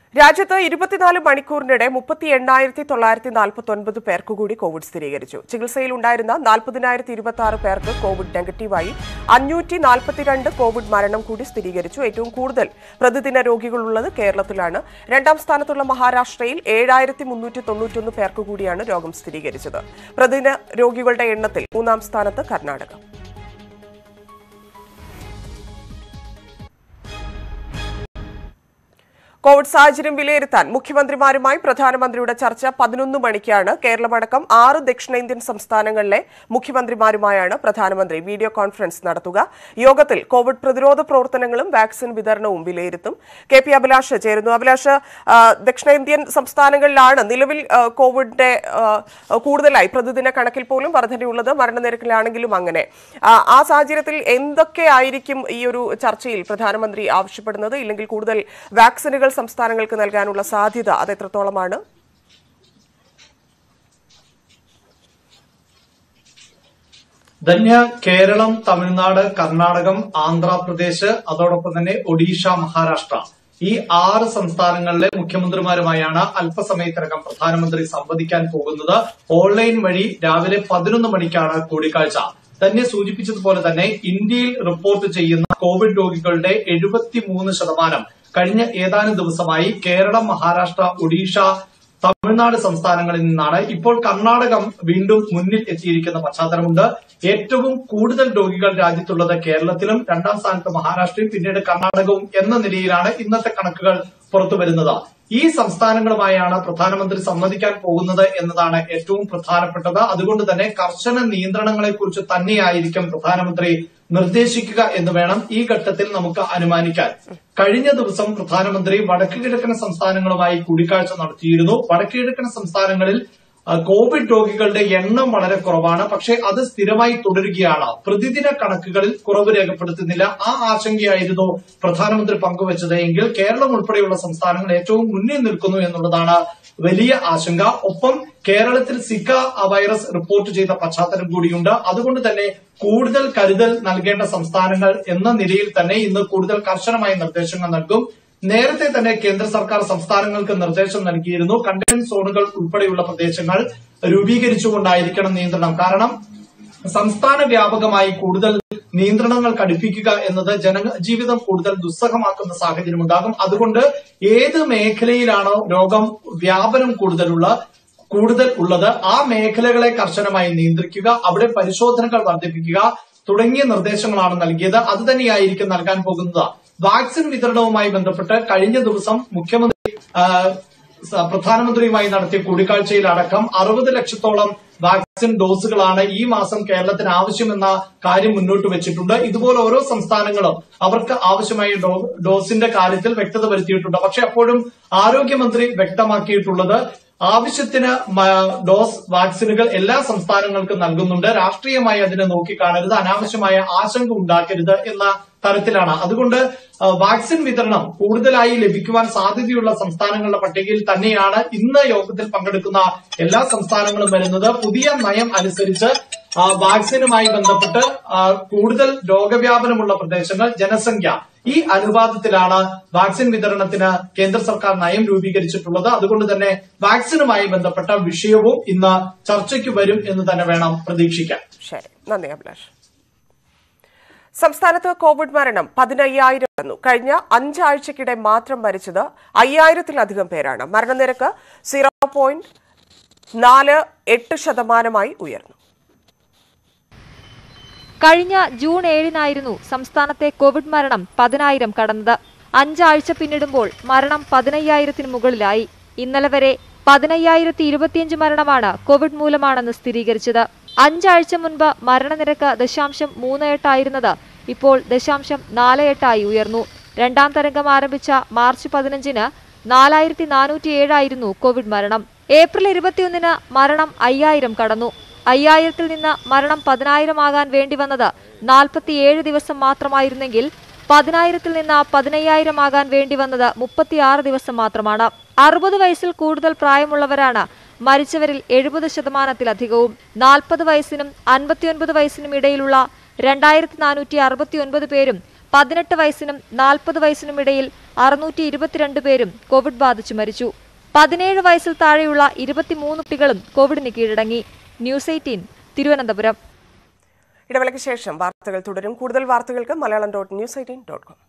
രാജ്യത്ത് ഇരുപത്തിനാല് മണിക്കൂറിനിടെ മുപ്പത്തി എണ്ണായിരത്തി തൊള്ളായിരത്തി നാൽപ്പത്തി ഒൻപത് പേർക്ക് കൂടി കോവിഡ് സ്ഥിരീകരിച്ചു ചികിത്സയിലുണ്ടായിരുന്ന നാൽപ്പതിനായിരത്തി ഇരുപത്തി ആറ് പേർക്ക് കോവിഡ് നെഗറ്റീവായി അഞ്ഞൂറ്റി നാൽപ്പത്തിരണ്ട് കോവിഡ് മരണം കൂടി സ്ഥിരീകരിച്ചു ഏറ്റവും കൂടുതൽ പ്രതിദിന രോഗികളുള്ളത് കേരളത്തിലാണ് രണ്ടാം സ്ഥാനത്തുള്ള മഹാരാഷ്ട്രയിൽ ഏഴായിരത്തി മുന്നൂറ്റി തൊണ്ണൂറ്റൊന്ന് പേർക്ക് കൂടിയാണ് രോഗം സ്ഥിരീകരിച്ചത് പ്രതിദിന രോഗികളുടെ എണ്ണത്തിൽ മൂന്നാം സ്ഥാനത്ത് കർണാടക കോവിഡ് സാഹചര്യം വിലയിരുത്താൻ മുഖ്യമന്ത്രിമാരുമായി പ്രധാനമന്ത്രിയുടെ ചർച്ച പതിനൊന്ന് മണിക്കാണ് കേരളമടക്കം ആറ് ദക്ഷിണേന്ത്യൻ സംസ്ഥാനങ്ങളിലെ മുഖ്യമന്ത്രിമാരുമായാണ് പ്രധാനമന്ത്രി വീഡിയോ കോൺഫറൻസ് നടത്തുക യോഗത്തിൽ കോവിഡ് പ്രതിരോധ പ്രവർത്തനങ്ങളും വാക്സിൻ വിതരണവും വിലയിരുത്തും കെ പി അഭിലാഷ് ചേരുന്നു അഭിലാഷ് ആ, ദക്ഷിണേന്ത്യൻ സംസ്ഥാനങ്ങളിലാണ് നിലവിൽ ആ, കോവിഡിന്റെ ആ, കൂടുതലായി പ്രതിദിന കണക്കിൽ പോലും വർധനയുള്ളത് മരണനിരക്കിലാണെങ്കിലും അങ്ങനെ ആ, ആ സാഹചര്യത്തിൽ എന്തൊക്കെ ആയിരിക്കും ഈ ഒരു ചർച്ചയിൽ പ്രധാനമന്ത്രി ആവശ്യപ്പെടുന്നത് ഇല്ലെങ്കിൽ കൂടുതൽ വാക്സിനുകൾ സംസ്ഥാനങ്ങൾക്ക് നൽകാനുള്ള സാധ്യത അത് എത്രത്തോളമാണ് ധന്യ കേരളം തമിഴ്നാട് കർണാടകം ആന്ധ്രാപ്രദേശ് അതോടൊപ്പം തന്നെ ഒഡീഷ മഹാരാഷ്ട്ര ഈ ആറ് സംസ്ഥാനങ്ങളിലെ മുഖ്യമന്ത്രിമാരുമായാണ് അല്പസമയത്തിനകം പ്രധാനമന്ത്രി സംവദിക്കാൻ പോകുന്നത് ഓൺലൈൻ വഴി രാവിലെ പതിനൊന്ന് മണിക്കാണ് കൂടിക്കാഴ്ച തന്നെ സൂചിപ്പിച്ചതുപോലെ തന്നെ ഇന്ത്യയിൽ റിപ്പോർട്ട് ചെയ്യുന്ന കോവിഡ് രോഗികളുടെ എഴുപത്തിമൂന്ന് ശതമാനം കഴിഞ്ഞ ഏതാനും ദിവസമായി കേരളം മഹാരാഷ്ട്ര ഒഡീഷ തമിഴ്നാട് സംസ്ഥാനങ്ങളിൽ നിന്നാണ് ഇപ്പോൾ കർണാടകം വീണ്ടും മുന്നിൽ എത്തിയിരിക്കുന്ന പശ്ചാത്തലമുണ്ട് ഏറ്റവും കൂടുതൽ രോഗികൾ രാജ്യത്തുള്ളത് കേരളത്തിലും രണ്ടാം സ്ഥാനത്ത് മഹാരാഷ്ട്രയും പിന്നീട് കർണാടകവും എന്ന നിലയിലാണ് ഇന്നത്തെ കണക്കുകൾ പുറത്തുവരുന്നത് ഈ സംസ്ഥാനങ്ങളുമായാണ് പ്രധാനമന്ത്രി സംവദിക്കാൻ പോകുന്നത് എന്നതാണ് ഏറ്റവും പ്രധാനപ്പെട്ടത് അതുകൊണ്ട് തന്നെ കർശന നിയന്ത്രണങ്ങളെക്കുറിച്ച് തന്നെയായിരിക്കും പ്രധാനമന്ത്രി നിർദ്ദേശിക്കുക എന്ന് വേണം ഈ ഘട്ടത്തിൽ നമുക്ക് അനുമാനിക്കാൻ കഴിഞ്ഞ ദിവസം പ്രധാനമന്ത്രി വടക്കു കിഴക്കൻ സംസ്ഥാനങ്ങളുമായി കൂടിക്കാഴ്ച നടത്തിയിരുന്നു വടക്കു കിഴക്കൻ സംസ്ഥാനങ്ങളിൽ ആ, കോവിഡ് രോഗികളുടെ എണ്ണം വളരെ കുറവാണ് പക്ഷേ അത് സ്ഥിരമായി തുടരുകയാണ് പ്രതിദിന കണക്കുകളിൽ കുറവ് രേഖപ്പെടുത്തുന്നില്ല ആ ആശങ്കയായിരുന്നു പ്രധാനമന്ത്രി പങ്കുവച്ചത് എങ്കിൽ കേരളം ഉൾപ്പെടെയുള്ള സംസ്ഥാനങ്ങൾ ഏറ്റവും മുന്നിൽ നിൽക്കുന്നു എന്നുള്ളതാണ് വലിയ ആശങ്ക ഒപ്പം കേരളത്തിൽ സിക്ക വൈറസ് റിപ്പോർട്ട് ചെയ്ത പശ്ചാത്തലം കൂടിയുണ്ട് അതുകൊണ്ട് തന്നെ കൂടുതൽ കരുതൽ നൽകേണ്ട സംസ്ഥാനങ്ങൾ എന്ന നിലയിൽ തന്നെ ഇന്ന് കൂടുതൽ കർശനമായ നിർദ്ദേശങ്ങൾ നൽകും നേരത്തെ തന്നെ കേന്ദ്ര സർക്കാർ സംസ്ഥാനങ്ങൾക്ക് നിർദ്ദേശം നൽകിയിരുന്നു കണ്ടെയ്ൻമെന്റ് സോണുകൾ ഉൾപ്പെടെയുള്ള പ്രദേശങ്ങൾ രൂപീകരിച്ചുകൊണ്ടായിരിക്കണം നിയന്ത്രണം കാരണം സംസ്ഥാന വ്യാപകമായി കൂടുതൽ നിയന്ത്രണങ്ങൾ കടുപ്പിക്കുക എന്നത് ജനജീവിതം കൂടുതൽ ദുസ്സഹമാക്കുന്ന സാഹചര്യം ഉണ്ടാകും അതുകൊണ്ട് ഏത് മേഖലയിലാണോ രോഗം വ്യാപനം കൂടുതലുള്ള കൂടുതൽ ഉള്ളത് ആ മേഖലകളെ കർശനമായി നിയന്ത്രിക്കുക അവിടെ പരിശോധനകൾ വർദ്ധിപ്പിക്കുക തുടങ്ങിയ നിർദ്ദേശങ്ങളാണ് നൽകിയത് അത് തന്നെയായിരിക്കും നൽകാൻ പോകുന്നത് വാക്സിൻ വിതരണവുമായി ബന്ധപ്പെട്ട് കഴിഞ്ഞ ദിവസം മുഖ്യമന്ത്രി ആ, സ- പ്രധാനമന്ത്രിയുമായി നടത്തിയ കൂടിക്കാഴ്ചയിലടക്കം അറുപത് ലക്ഷത്തോളം വാക്സിൻ ഡോസുകളാണ് ഈ മാസം കേരളത്തിന് ആവശ്യമെന്ന കാര്യം മുന്നോട്ട് വെച്ചിട്ടുണ്ട് ഇതുപോലെ ഓരോ സംസ്ഥാനങ്ങളും അവർക്ക് ആവശ്യമായ ഡോ- ഡോസിന്റെ കാര്യത്തിൽ വ്യക്തത വരുത്തിയിട്ടുണ്ട് പക്ഷെ അപ്പോഴും ആരോഗ്യമന്ത്രി വ്യക്തമാക്കിയിട്ടുള്ളത് ആവശ്യത്തിന് മ- ഡോസ് വാക്സിനുകൾ എല്ലാ സംസ്ഥാനങ്ങൾക്കും നൽകുന്നുണ്ട് രാഷ്ട്രീയമായി അതിനെ നോക്കിക്കാണരുത് അനാവശ്യമായ ആശങ്ക ഉണ്ടാക്കരുത് എന്ന തരത്തിലാണ് അതുകൊണ്ട് ആ, വാക്സിൻ വിതരണം കൂടുതലായി ലഭിക്കുവാൻ സാധ്യതയുള്ള സംസ്ഥാനങ്ങളുടെ പട്ടികയിൽ തന്നെയാണ് ഇന്ന് യോഗത്തിൽ പങ്കെടുക്കുന്ന എല്ലാ സംസ്ഥാനങ്ങളും വരുന്നത് പുതിയ നയം അനുസരിച്ച് ആ, വാക്സിനുമായി ബന്ധപ്പെട്ട് ആ, കൂടുതൽ രോഗവ്യാപനമുള്ള പ്രദേശങ്ങൾ ജനസംഖ്യ ഈ അനുപാതത്തിലാണ് വാക്സിൻ വിതരണത്തിന് കേന്ദ്ര സർക്കാർ നയം രൂപീകരിച്ചിട്ടുള്ളത് അതുകൊണ്ട് തന്നെ വാക്സിനുമായി ബന്ധപ്പെട്ട വിഷയവും ഇന്ന് ചർച്ചയ്ക്ക് വരും എന്ന് തന്നെ വേണം പ്രതീക്ഷിക്കാൻ ശരി നന്ദി അഭിലാഷ് സംസ്ഥാനത്ത് കോവിഡ് മരണം പതിനയ്യായിരം കടന്നു കഴിഞ്ഞ അഞ്ചാഴ്ചക്കിടെ മാത്രം മരിച്ചത് അയ്യായിരത്തിലധികം പേരാണ് മരണനിരക്ക് സീറോ പോയിന്റ് നാല് എട്ട് ശതമാനമായി ഉയർന്നു കഴിഞ്ഞ ജൂൺ ഏഴിനായിരുന്നു സംസ്ഥാനത്തെ കോവിഡ് മരണം പതിനായിരം കടന്നത് അഞ്ചാഴ്ച പിന്നിടുമ്പോൾ മരണം പതിനയ്യായിരത്തിന് മുകളിലായി ഇന്നലെ വരെ പതിനയ്യായിരത്തി ഇരുപത്തിയഞ്ച് മരണമാണ് കോവിഡ് മൂലമാണെന്ന് സ്ഥിരീകരിച്ചത് അഞ്ചാഴ്ച മുൻപ് മരണനിരക്ക് ദശാംശം മൂന്ന് എട്ടായിരുന്നത് ഇപ്പോൾ ദശാംശം നാല് എട്ടായി ഉയർന്നു രണ്ടാം തരംഗം ആരംഭിച്ച മാർച്ച് പതിനഞ്ചിന് നാലായിരത്തി നാനൂറ്റി ഏഴായിരുന്നു കോവിഡ് മരണം ഏപ്രിൽ ഇരുപത്തിയൊന്നിന് മരണം അയ്യായിരം കടന്നു അയ്യായിരത്തിൽ നിന്ന് മരണം പതിനായിരം ആകാൻ വേണ്ടി വന്നത് നാൽപ്പത്തിയേഴ് ദിവസം മാത്രമായിരുന്നെങ്കിൽ പതിനായിരത്തിൽ നിന്ന് പതിനയ്യായിരം ആകാൻ വേണ്ടി വന്നത് മുപ്പത്തിയാറ് ദിവസം മാത്രമാണ് അറുപത് വയസ്സിൽ കൂടുതൽ പ്രായമുള്ളവരാണ് മരിച്ചവരിൽ എഴുപത് ശതമാനത്തിലധികവും നാൽപ്പത് വയസ്സിനും അൻപത്തിയൊൻപത് വയസ്സിനും ഇടയിലുള്ള രണ്ടായിരത്തി നാനൂറ്റി അറുപത്തിയൊൻപത് പേരും പതിനെട്ട് വയസ്സിനും നാൽപ്പത് വയസ്സിനും ഇടയിൽ അറുന്നൂറ്റി ഇരുപത്തിരണ്ട് പേരും കോവിഡ് ബാധിച്ചു മരിച്ചു പതിനേഴ് വയസ്സിൽ താഴെയുള്ള ഇരുപത്തിമൂന്ന് കുട്ടികളും കോവിഡിന് കീഴടങ്ങി ന്യൂസ് എയ്റ്റീൻ തിരുവനന്തപുരം ഇടവേളയ്ക്ക് ശേഷം വാർത്തകൾ തുടരും കൂടുതൽ വാർത്തകൾക്ക് Malayalam dot news eighteen dot com